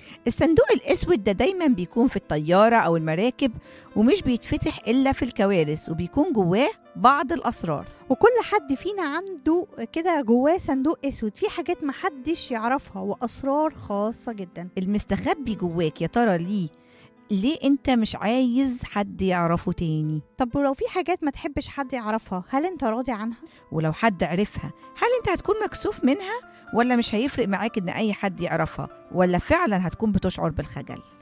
الصندوق الأسود ده دايما بيكون في الطيارة أو المراكب ومش بيتفتح إلا في الكوارث وبيكون جواه بعض الأسرار وكل حد فينا عنده كده جواه صندوق اسود فيه حاجات محدش يعرفها واسرار خاصه جدا المستخبي جواك يا ترى ليه ليه انت مش عايز حد يعرفه تاني طب ولو في حاجات ما تحبش حد يعرفها هل انت راضي عنها ولو حد عرفها هل انت هتكون مكسوف منها ولا مش هيفرق معاك ان اي حد يعرفها ولا فعلا هتكون بتشعر بالخجل